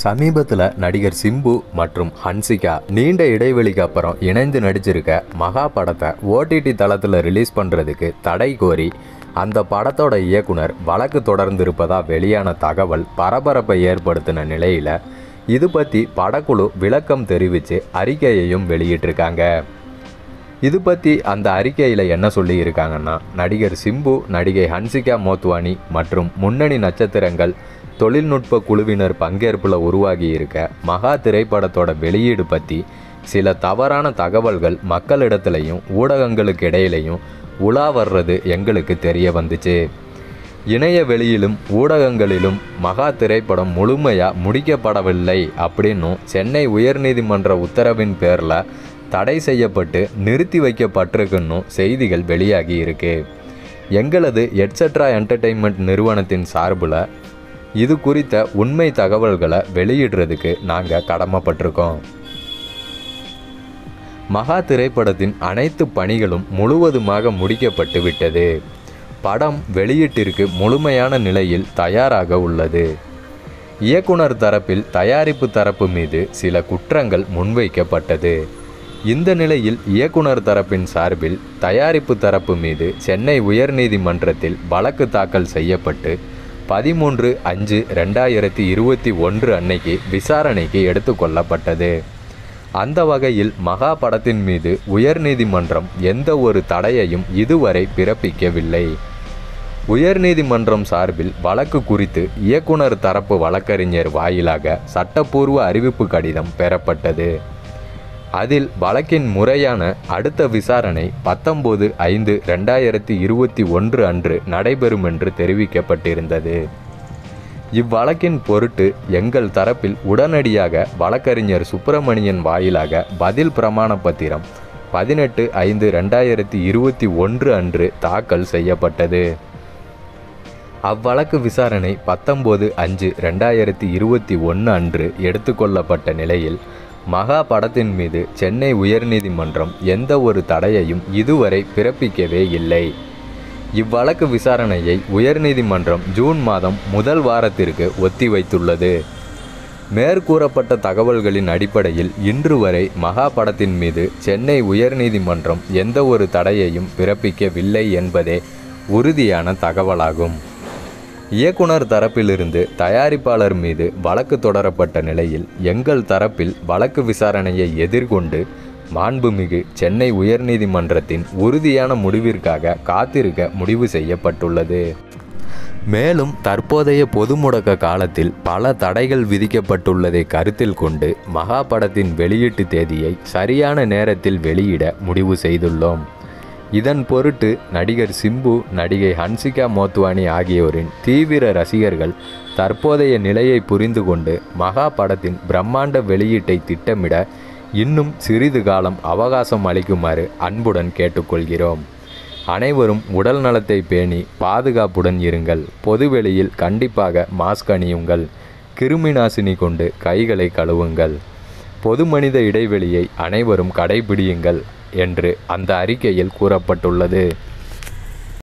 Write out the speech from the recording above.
சமீபத்தில் நடிகர் சிம்பு மற்றும் ஹன்சிகா நீண்ட இடைவெளிக்கு அப்புறம் இணைந்து நடிச்சிருக்க மகா படத்தை ஓடிடி தளத்தில் ரிலீஸ் பண்ணுறதுக்கு தடை கோரி அந்த படத்தோட இயக்குனர் வழக்கு தொடர்ந்திருப்பதா வெளியான தகவல் பரபரப்பை ஏற்படுத்தின நிலையில் இது பற்றி படக்குழு விளக்கம் தெரிவித்து அறிக்கையையும் வெளியிட்டிருக்காங்க இது பற்றி அந்த அறிக்கையில் என்ன சொல்லியிருக்காங்கன்னா நடிகர் சிம்பு நடிகை ஹன்சிகா மோத்வானி மற்றும் முன்னணி நட்சத்திரங்கள் தொழில்நுட்ப குழுவினர் பங்கேற்பில் உருவாகி இருக்க மகா திரைப்படத்தோட வெளியீடு பற்றி சில தவறான தகவல்கள் மக்களிடத்துலையும் ஊடகங்களுக்கு இடையிலையும் உலா வர்றது எங்களுக்கு தெரிய வந்துச்சு இணைய வெளியிலும் ஊடகங்களிலும் மகா திரைப்படம் முழுமையாக முடிக்கப்படவில்லை அப்படின்னும் சென்னை உயர்நீதிமன்ற உத்தரவின் பேரில் தடை செய்யப்பட்டு நிறுத்தி வைக்கப்பட்டிருக்குன்னு செய்திகள் வெளியாகி இருக்கு எங்களது எட்ஸெட்ரா என்டர்டெயின்மெண்ட் நிறுவனத்தின் சார்பில் இது குறித்த உண்மை தகவல்களை வெளியிடுறதுக்கு நாங்கள் கடமைப்பட்டிருக்கோம் மகா திரைப்படத்தின் அனைத்து பணிகளும் முழுவதுமாக முடிக்கப்பட்டு விட்டது படம் வெளியீட்டிற்கு முழுமையான நிலையில் தயாராக உள்ளது இயக்குனர் தரப்பில் தயாரிப்பு தரப்பு மீது சில குற்றங்கள் முன்வைக்கப்பட்டது இந்த நிலையில் இயக்குனர் தரப்பின் சார்பில் தயாரிப்பு தரப்பு மீது சென்னை உயர்நீதிமன்றத்தில் வழக்கு தாக்கல் செய்யப்பட்டு பதிமூன்று அஞ்சு ரெண்டாயிரத்தி இருபத்தி ஒன்று அன்னைக்கு விசாரணைக்கு எடுத்துக்கொள்ளப்பட்டது அந்த வகையில் மகா படத்தின் மீது உயர்நீதிமன்றம் எந்த ஒரு தடையையும் இதுவரை பிறப்பிக்கவில்லை உயர்நீதிமன்றம் சார்பில் வழக்கு குறித்து இயக்குனர் தரப்பு வழக்கறிஞர் வாயிலாக சட்டப்பூர்வ அறிவிப்பு கடிதம் பெறப்பட்டது அதில் வழக்கின் முறையான அடுத்த விசாரணை பத்தொம்போது ஐந்து ரெண்டாயிரத்தி இருபத்தி ஒன்று அன்று நடைபெறும் என்று தெரிவிக்கப்பட்டிருந்தது இவ்வழக்கின் பொருட்டு எங்கள் தரப்பில் உடனடியாக வழக்கறிஞர் சுப்பிரமணியன் வாயிலாக பதில் பிரமாண பத்திரம் பதினெட்டு ஐந்து ரெண்டாயிரத்தி இருபத்தி ஒன்று அன்று தாக்கல் செய்யப்பட்டது அவ்வழக்கு விசாரணை பத்தொம்போது அஞ்சு ரெண்டாயிரத்தி இருபத்தி ஒன்று அன்று எடுத்துக்கொள்ளப்பட்ட நிலையில் மகா படத்தின் மீது சென்னை உயர்நீதிமன்றம் எந்த ஒரு தடையையும் இதுவரை பிறப்பிக்கவே இல்லை இவ்வழக்கு விசாரணையை உயர்நீதிமன்றம் ஜூன் மாதம் முதல் வாரத்திற்கு ஒத்திவைத்துள்ளது மேற்கூறப்பட்ட தகவல்களின் அடிப்படையில் இன்று வரை மகா படத்தின் மீது சென்னை உயர்நீதிமன்றம் எந்த ஒரு தடையையும் பிறப்பிக்கவில்லை என்பதே உறுதியான தகவலாகும் இயக்குனர் தரப்பிலிருந்து தயாரிப்பாளர் மீது வழக்கு தொடரப்பட்ட நிலையில் எங்கள் தரப்பில் வழக்கு விசாரணையை எதிர்கொண்டு மாண்புமிகு சென்னை உயர்நீதிமன்றத்தின் உறுதியான முடிவிற்காக காத்திருக்க முடிவு செய்யப்பட்டுள்ளது மேலும் தற்போதைய பொது முடக்க காலத்தில் பல தடைகள் விதிக்கப்பட்டுள்ளதை கருத்தில் கொண்டு மகா படத்தின் வெளியீட்டு தேதியை சரியான நேரத்தில் வெளியிட முடிவு செய்துள்ளோம் இதன் பொருட்டு நடிகர் சிம்பு நடிகை ஹன்சிகா மோத்வானி ஆகியோரின் தீவிர ரசிகர்கள் தற்போதைய நிலையை புரிந்து கொண்டு மகா படத்தின் பிரம்மாண்ட வெளியீட்டை திட்டமிட இன்னும் சிறிது காலம் அவகாசம் அளிக்குமாறு அன்புடன் கேட்டுக்கொள்கிறோம் அனைவரும் உடல் நலத்தை பேணி பாதுகாப்புடன் இருங்கள் பொதுவெளியில் கண்டிப்பாக மாஸ்க் அணியுங்கள் கிருமி நாசினி கொண்டு கைகளை கழுவுங்கள் பொது மனித இடைவெளியை அனைவரும் கடைபிடியுங்கள் என்று அந்த அறிக்கையில் கூறப்பட்டுள்ளது